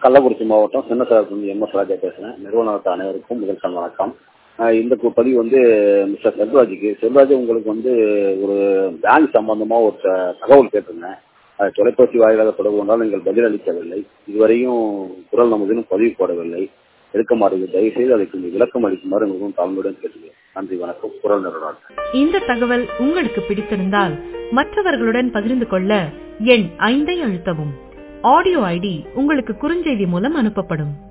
கள்ளக்குறிச்சி மாவட்டம் சின்னசாரத்துலேருந்து M S ராஜா பேசுகிறேன் நிறுவனத்து அனைவருக்கும் முதல் கண் வணக்கம் ஆஹ் இந்த கு- பதிவு வந்து மிஸ்டர் செல்வராஜுக்கு செல்வராஜ் உங்களுக்கு வந்து ஒரு பேங்க் சம்பந்தமாக ஒரு த- தகவல் கேட்டிருந்தேன் அது தொலைபேசி வாயிலாக தொடர்பு கொண்டால் நீங்கள் பதிலளிக்கவில்லை இதுவரையும் குரல் நமதிலும் பதிவு போடவில்லை எடுக்க மாட்டேங்குது தயவுசெய்து அதுக்கு கொஞ்சம் விளக்கம் அளிக்குமாறு மிகவும் தாழ்மையுடன் கேட்டுக்கிறேன் நன்றி வணக்கம் குரல் நிறுவனம் இந்த தகவல் உங்களுக்கு பிடித்திருந்தால் மற்றவர்களுடன் பகிர்ந்து கொள்ள எண் ஐந்தை அழுத்தவும் ஆடியோ ஐடி உங்களுக்கு குறுஞ்செய்தி மூலம் அனுப்பப்படும்